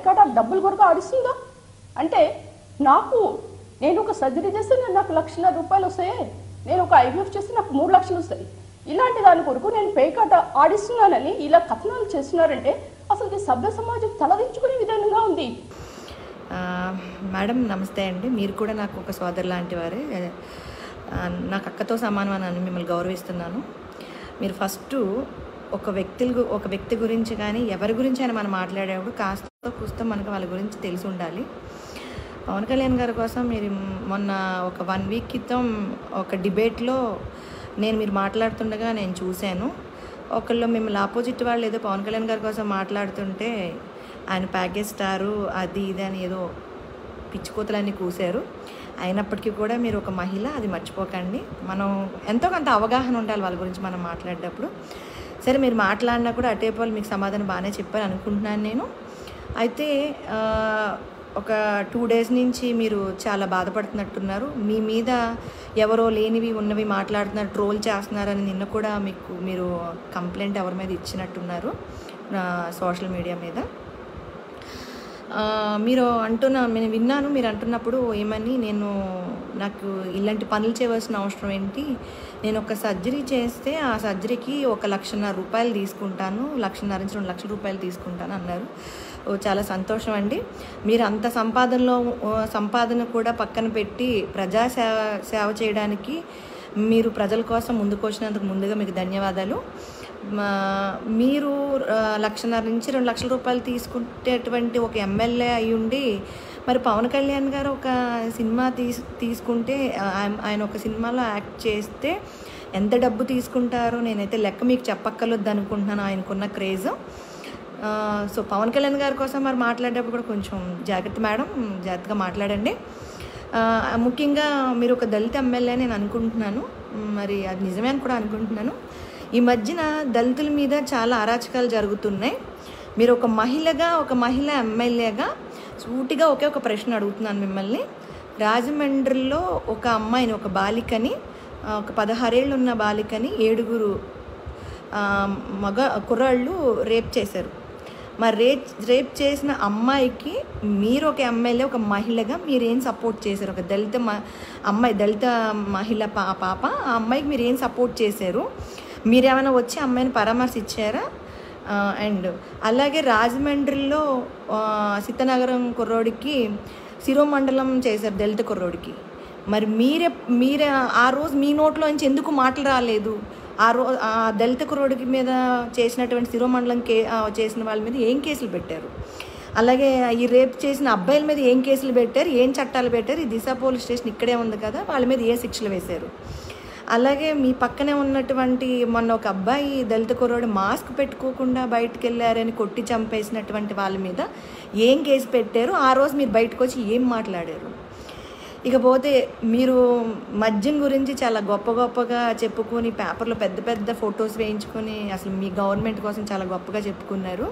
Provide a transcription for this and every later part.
పేకాట డబ్బులు కొరకు ఆడిస్తుందా అంటే నాకు నేను ఒక సర్జరీ చేస్తే నేను నాకు లక్షల రూపాయలు వస్తాయి నేను ఒక ఐవీఎఫ్ చేస్తే నాకు మూడు లక్షలు వస్తాయి ఇలాంటి దాని కొరకు నేను పేకాట ఆడిస్తున్నానని ఇలా కథనాలు చేస్తున్నారంటే అసలు ఈ సభ్య సమాజం తలదించుకునే విధంగా ఉంది ఆ, మేడం నమస్తే అండి మీరు కూడా నాకు ఒక సోదరు లాంటి వారే ఆ, నాకు అక్కతో సమానం అని మిమ్మల్ని గౌరవిస్తున్నాను మీరు ఫస్ట్ ఒక వ్యక్తి గు- ఒక వ్యక్తి గురించి కానీ ఎవరి గురించి అయినా మనం మాట్లాడేటప్పుడు కాస్త కూస్త మనకు వాళ్ళ గురించి తెలిసి ఉండాలి పవన్ కళ్యాణ్ గారి కోసం మీరు మొన్న ఒక వన్ వీక్ క్రితం ఒక డిబేట్లో నేను మీరు మాట్లాడుతుండగా నేను చూశాను ఒకళ్ళు మిమ్మల్ని ఆపోజిట్ వాళ్ళు ఏదో పవన్ కళ్యాణ్ గారి కోసం మాట్లాడుతుంటే ఆయన ప్యాకేజ్ స్టారు అది ఇది అని ఏదో పిచ్చికోతలన్నీ కూశారు అయినప్పటికీ కూడా మీరు ఒక మహిళ అది మర్చిపోకండి మనం ఎంతో కొంత అవగాహన ఉండాలి వాళ్ళ గురించి మనం మాట్లాడేటప్పుడు సరే మీరు మాట్లాడినా కూడా అటేపోలు మీకు సమాధానం బాగానే చెప్పారు అనుకుంటున్నాను నేను అయితే ఆ, ఒక టూ డేస్ నుంచి మీరు చాలా బాధపడుతున్నట్టున్నారు మీ మీద ఎవరో లేనివి ఉన్నవి మాట్లాడుతున్నారు ట్రోల్ చేస్తున్నారని నిన్న కూడా మీకు మీరు కంప్లైంట్ ఎవరి మీద ఇచ్చినట్టున్నారు సోషల్ మీడియా మీద ఆ, మీరు అంటున్న నేను విన్నాను మీరు అంటున్నప్పుడు ఏమని నేను నాకు ఇలాంటి పనులు చేయవలసిన అవసరం ఏంటి నేను ఒక సర్జరీ చేస్తే ఆ సర్జరీకి ఒక లక్షన్నర రూపాయలు తీసుకుంటాను లక్షన్నర నుంచి రెండు లక్షల రూపాయలు తీసుకుంటాను అన్నారు ఓ, చాలా సంతోషం అండి మీరు అంత సంపాదనలో ఓ, సంపాదన కూడా పక్కన పెట్టి ప్రజా సేవ సేవ చేయడానికి మీరు ప్రజల కోసం ముందుకు వచ్చినందుకు ముందుగా మీకు ధన్యవాదాలు మా- మీరు ఆ, లక్షన్నర నుంచి రెండు లక్షల రూపాయలు తీసుకునేటువంటి ఒక ఎమ్మెల్యే అయి ఉండి మరి పవన్ కళ్యాణ్ గారు ఒక సినిమా తీసు తీసుకుంటే ఆ, ఆయన- ఆయన ఒక సినిమాలో యాక్ట్ చేస్తే ఎంత డబ్బు తీసుకుంటారో నేనైతే లెక్క మీకు చెప్పక్కర్లేదు అనుకుంటున్నాను ఆయనకున్న క్రేజ్ ఆ, సో పవన్ కళ్యాణ్ గారి కోసం మరి మాట్లాడేటప్పుడు కూడా కొంచెం జాగ్రత్త మేడం జాగ్రత్తగా మాట్లాడండి ఆ, ముఖ్యంగా మీరు ఒక దళిత ఎమ్మెల్యే నేను అనుకుంటున్నాను మరి అది నిజమే అని కూడా అనుకుంటున్నాను ఈ మధ్యన దళితుల మీద చాలా అరాచకాలు జరుగుతున్నాయి మీరు ఒక మహిళగా ఒక మహిళ ఎమ్మెల్యేగా సూటిగా ఒకే ఒక ప్రశ్న అడుగుతున్నాను మిమ్మల్ని రాజమండ్రిలో ఒక అమ్మాయిని ఒక బాలికని ఆ, ఒక పదహారేళ్ళు ఉన్న బాలికని ఏడుగురు ఆ, మగ కుర్రాళ్ళు రేప్ చేశారు మరి రేప్ రేప్ చేసిన అమ్మాయికి మీరు ఒక ఎమ్మెల్యే ఒక మహిళగా మీరు ఏం సపోర్ట్ చేశారు ఒక దళిత మ అమ్మాయి దళిత మహిళ పా పాప ఆ అమ్మాయికి మీరు ఏం సపోర్ట్ చేశారు మీరు ఏమైనా వచ్చి అమ్మాయిని పరామర్శించారా అండ్ అలాగే రాజమండ్రిలో ఆ, సీతనగరం కుర్రోడికి శిరోమండలం చేశారు దళిత కుర్రోడికి మరి మీరే మీరే ఆ రోజు మీ నోట్లోంచి ఎందుకు మాటలు రాలేదు ఆ రో ఆ దళిత కుర్రోడికి మీద చేసినటువంటి శిరోమండలం కే ఆ, చేసిన వాళ్ళ మీద ఏం కేసులు పెట్టారు అలాగే ఈ రేప్ చేసిన అబ్బాయిల మీద ఏం కేసులు పెట్టారు ఏం చట్టాలు పెట్టారు ఈ దిశ పోలీస్ స్టేషన్ ఇక్కడే ఉంది కదా వాళ్ళ మీద ఏ శిక్షలు వేశారు అలాగే మీ పక్కనే ఉన్నటువంటి మొన్న ఒక అబ్బాయి దళిత కుర్రోడు మాస్క్ పెట్టుకోకుండా బయటకు వెళ్ళారని కొట్టి చంపేసినటువంటి వాళ్ళ మీద ఏం కేసు పెట్టారు ఆ రోజు మీరు బయటకు వచ్చి ఏం మాట్లాడారు ఇకపోతే మీరు మద్యం గురించి చాలా గొప్ప గొప్పగా చెప్పుకొని పేపర్లో పెద్ద పెద్ద ఫొటోస్ వేయించుకొని అసలు మీ గవర్నమెంట్ కోసం చాలా గొప్పగా చెప్పుకున్నారు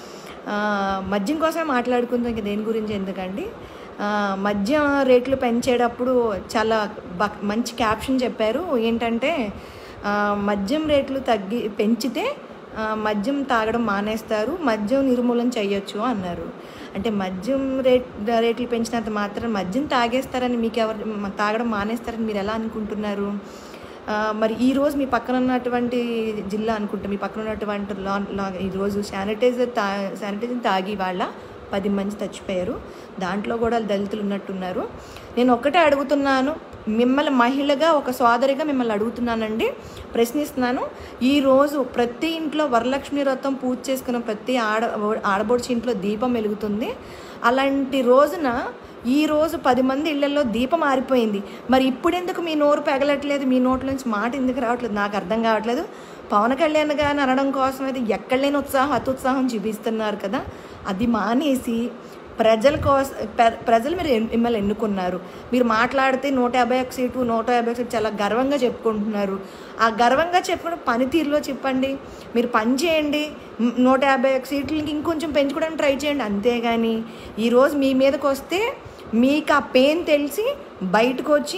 ఆ, మద్యం కోసమే మాట్లాడుకుందాం ఇంక దేని గురించి ఎందుకండి ఆ, మద్యం రేట్లు పెంచేటప్పుడు చాలా బ- మంచి క్యాప్షన్ చెప్పారు ఏంటంటే ఆ, మద్యం రేట్లు తగ్గి పెంచితే ఆ, మద్యం తాగడం మానేస్తారు మద్యం నిర్మూలన చేయొచ్చు అన్నారు అంటే మద్యం రేట్ రేట్లు పెంచినంత మాత్రం మద్యం తాగేస్తారని మీకు ఎవరు మ- తాగడం మానేస్తారని మీరు ఎలా అనుకుంటున్నారు ఆ, మరి ఈ రోజు మీ పక్కన ఉన్నటువంటి జిల్లా అనుకుంటా మీ పక్కన ఉన్నటువంటి లా లా ఈరోజు శానిటైజర్ తా శానిటైజర్ తాగి వాళ్ళ పది మంది చచ్చిపోయారు దాంట్లో కూడా దళితులు ఉన్నట్టున్నారు నేను ఒక్కటే అడుగుతున్నాను మిమ్మల్ని మహిళగా ఒక సోదరిగా మిమ్మల్ని అడుగుతున్నానండి ప్రశ్నిస్తున్నాను ఈరోజు ప్రతి ఇంట్లో వరలక్ష్మి వ్రతం పూజ చేసుకున్న ప్రతి ఆడ ఆడబొడిచి ఇంట్లో దీపం వెలుగుతుంది అలాంటి రోజున ఈ రోజు పది మంది ఇళ్లలో దీపం ఆరిపోయింది మరి ఇప్పుడెందుకు మీ నోరు పెగలట్లేదు మీ నోట్లోంచి మాట ఎందుకు రావట్లేదు నాకు అర్థం కావట్లేదు పవన్ కళ్యాణ్ గారిని అనడం కోసం అయితే ఎక్కడ లేని ఉత్సాహం అత్యుత్సాహం చూపిస్తున్నారు కదా అది మానేసి ప్రజల కోసం ప్ర- ప్రజలు మీరు ఎన్- మిమ్మల్ని ఎన్నుకున్నారు మీరు మాట్లాడితే నూట యాభై ఒక సీటు నూట యాభై ఒక సీటు చాలా గర్వంగా చెప్పుకుంటున్నారు ఆ గర్వంగా చెప్పుకున్న పనితీరులో చెప్పండి మీరు పని చేయండి మ్, నూట యాభై ఒక సీట్లకి ఇంకొంచెం పెంచుకోవడానికి ట్రై చేయండి అంతేగాని ఈరోజు మీ మీదకి వస్తే మీకు ఆ పెయిన్ తెలిసి బయటకు వచ్చి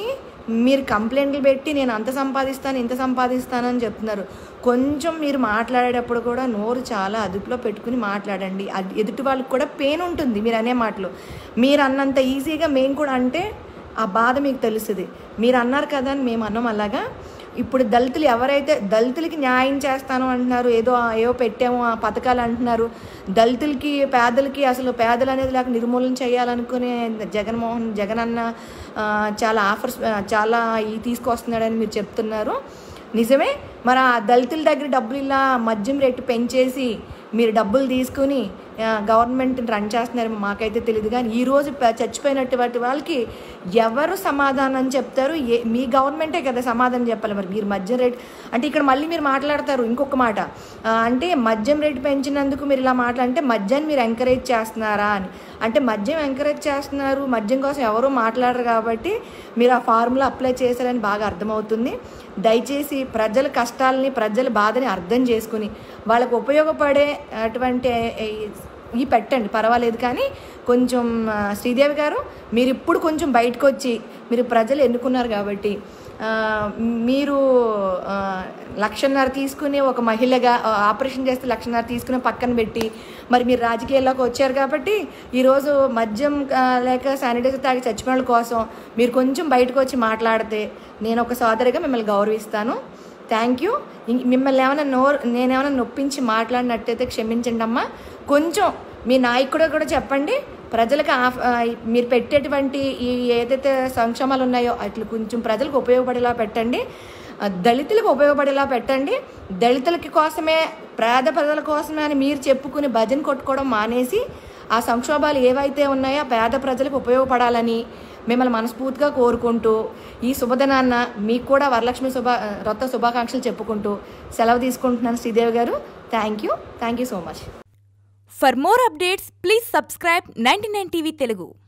మీరు కంప్లైంట్లు పెట్టి నేను అంత సంపాదిస్తాను ఇంత సంపాదిస్తాను అని చెప్తున్నారు కొంచెం మీరు మాట్లాడేటప్పుడు కూడా నోరు చాలా అదుపులో పెట్టుకుని మాట్లాడండి అది ఎదుటి వాళ్ళకి కూడా పెయిన్ ఉంటుంది మీరు అనే మాటలు మీరు అన్నంత ఈజీగా మేము కూడా అంటే ఆ బాధ మీకు తెలుస్తుంది మీరు అన్నారు కదా అని మేము అన్నాం అలాగా ఇప్పుడు దళితులు ఎవరైతే దళితులకి న్యాయం చేస్తాను అంటున్నారు ఏదో ఏవో పెట్టాము ఆ పథకాలు అంటున్నారు దళితులకి పేదలకి అసలు పేదలు అనేది లేక నిర్మూలన చేయాలనుకునే జగన్మోహన్ జగన్ అన్న ఆ, చాలా ఆఫర్స్ ఆ, చాలా ఈ తీసుకొస్తున్నాడని మీరు చెప్తున్నారు నిజమే మరి ఆ దళితుల దగ్గర డబ్బులు ఇలా మద్యం రేటు పెంచేసి మీరు డబ్బులు తీసుకుని ఆ, గవర్నమెంట్ రన్ చేస్తున్నారు మాకైతే తెలియదు కానీ ఈరోజు ప- చచ్చిపోయినటువంటి వాళ్ళకి ఎవరు సమాధానం చెప్తారు ఏ మీ గవర్నమెంటే కదా సమాధానం చెప్పాలి మరి మీరు మద్యం రేట్ అంటే ఇక్కడ మళ్ళీ మీరు మాట్లాడతారు ఇంకొక మాట ఆ, అంటే మద్యం రేటు పెంచినందుకు మీరు ఇలా మాట్లాడంటే మద్యాన్ని మీరు ఎంకరేజ్ చేస్తున్నారా అని అంటే మద్యం ఎంకరేజ్ చేస్తున్నారు మద్యం కోసం ఎవరు మాట్లాడరు కాబట్టి మీరు ఆ ఫార్ములా అప్లై చేశారని బాగా అర్థమవుతుంది దయచేసి ప్రజల కష్టాలని ప్రజల బాధని అర్థం చేసుకుని వాళ్ళకు ఉపయోగపడే అటువంటి ఈ పెట్టండి పర్వాలేదు కానీ కొంచెం ఆ, శ్రీదేవి గారు మీరు ఇప్పుడు కొంచెం బయటకు వచ్చి మీరు ప్రజలు ఎన్నుకున్నారు కాబట్టి ఆ, మీరు ఆ, లక్షన్నర తీసుకుని ఒక మహిళగా ఆ, ఆపరేషన్ చేస్తే లక్షన్నర తీసుకుని పక్కన పెట్టి మరి మీరు రాజకీయాల్లోకి వచ్చారు కాబట్టి ఈరోజు మద్యం ఆ, లేక శానిటైజర్ తాగి చచ్చిపోయిన వాళ్ళ కోసం మీరు కొంచెం బయటకు వచ్చి మాట్లాడితే నేను ఒక సోదరిగా మిమ్మల్ని గౌరవిస్తాను థ్యాంక్ యూ ఇం- మిమ్మల్ని ఏమైనా నోరు నేనేమైనా నొప్పించి మాట్లాడినట్టయితే క్షమించండి అమ్మా కొంచెం మీ నాయకుడు కూడా చెప్పండి ప్రజలకు ఆఫ్ ఆ, మీరు పెట్టేటువంటి ఈ ఏదైతే సంక్షేమాలు ఉన్నాయో అట్లా కొంచెం ప్రజలకు ఉపయోగపడేలా పెట్టండి ఆ, దళితులకు ఉపయోగపడేలా పెట్టండి దళితులకి కోసమే పేద ప్రజల కోసమే అని మీరు చెప్పుకుని భజన కొట్టుకోవడం మానేసి ఆ సంక్షోభాలు ఏవైతే ఉన్నాయో ఆ పేద ప్రజలకు ఉపయోగపడాలని మిమ్మల్ని మనస్ఫూర్తిగా కోరుకుంటూ ఈ శుభదినాన్న మీకు కూడా వరలక్ష్మి శుభ రొత్త శుభాకాంక్షలు చెప్పుకుంటూ సెలవు తీసుకుంటున్నాను Sridevi garu thank you thank you so much For more updates, please subscribe 99 TV Telugu.